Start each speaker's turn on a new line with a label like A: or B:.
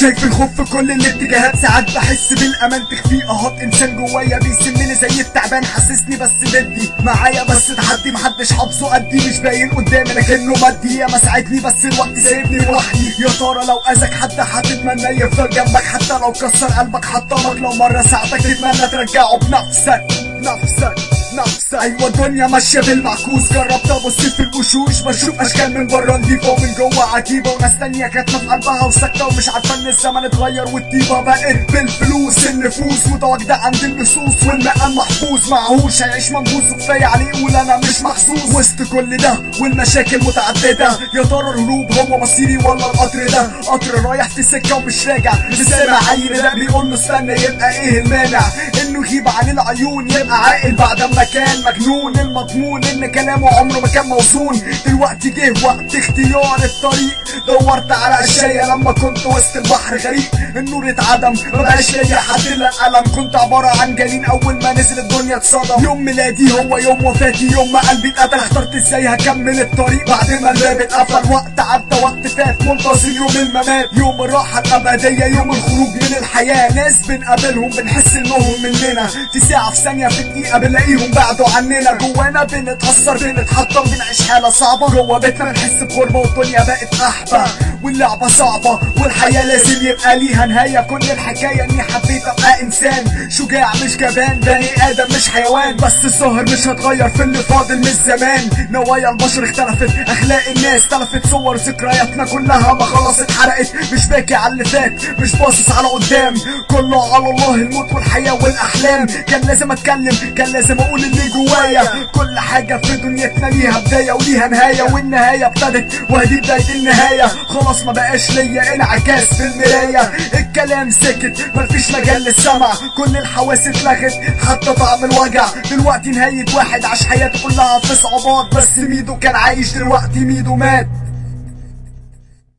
A: شايف الخوف في كل الاتجاهات ساعات بحس بالامان تخفي اهات انسان جوايا بيسمني زي التعبان حسسني بس ضدي معايا بس تحدي محدش حافظه قدي مش باين قدامي لكنه مادي يا ما ساعدني بس الوقت سايبني لوحدي يا ترى لو اذاك حد هتتمنى يفضل جنبك حتى لو كسر قلبك حطمك لو مره ساعتك تتمنى ترجعه بنفسك نفسك نفسك ايوه الدنيا ماشيه بالمعكوس جربت ابص في الوشوش بشوف اشكال من بره نضيفه ومن جوه عجيبه وناس تانية كاتمه في قلبها وساكته ومش عارفه ان الزمن اتغير والطيبه بقت بالفلوس النفوس متواجده عند اللصوص والمقام محبوس معهوش هيعيش منبوس وكفايه عليه يقول انا مش محظوظ وسط كل ده والمشاكل متعدده يا ترى الهروب هو مصيري ولا القطر ده قطر رايح في سكه ومش راجع مش سامع عيل ده بيقول له استنى يبقى ايه المانع انه يغيب عن العيون يبقى عاقل بعد ما كان مجنون المضمون ان كلامه عمره ما كان موزون دلوقتي جه وقت اختيار الطريق دورت على اشياء لما كنت وسط البحر غريق النور اتعدم مبقاش ليا حد الا القلم كنت عباره عن جنين اول ما نزل الدنيا اتصدم يوم ميلادي هو يوم وفاتي يوم ما قلبي اتقتل اخترت ازاي هكمل الطريق بعد ما الباب اتقفل وقت عدى وقت فات منتظر يوم الممات يوم الراحه الابديه يوم الخروج من الحياه ناس بنقابلهم بنحس انهم مننا في ساعه في ثانيه في دقيقه بنلاقيهم بعدوا عننا جوانا بنتاثر بنتحطم بنعيش حاله صعبه جوا بيتنا بنحس بغربه والدنيا بقت احبه واللعبه صعبه والحياه لازم يبقى ليها نهايه كل الحكايه اني حبيت ابقى انسان شجاع مش جبان بني ادم مش حيوان بس الظاهر مش هتغير في اللي فاضل من زمان نوايا البشر اختلفت اخلاق الناس تلفت صور ذكرياتنا كلها ما خلاص اتحرقت مش باكي على اللي فات مش باصص على قدام كله على الله الموت والحياه والاحلام كان لازم اتكلم كان لازم اقول اللي جوايا كل حاجه في دنيتنا ليها بدايه وليها نهايه والنهايه ابتدت وهدي بدايه النهايه خلاص ما بقاش ليا انعكاس في المرايه الكلام سكت مفيش مجال للسمع كل الحواس اتلغت حتى طعم الوجع دلوقتي نهايه واحد عاش حياته كلها في صعوبات بس ميدو كان عايش دلوقتي ميدو مات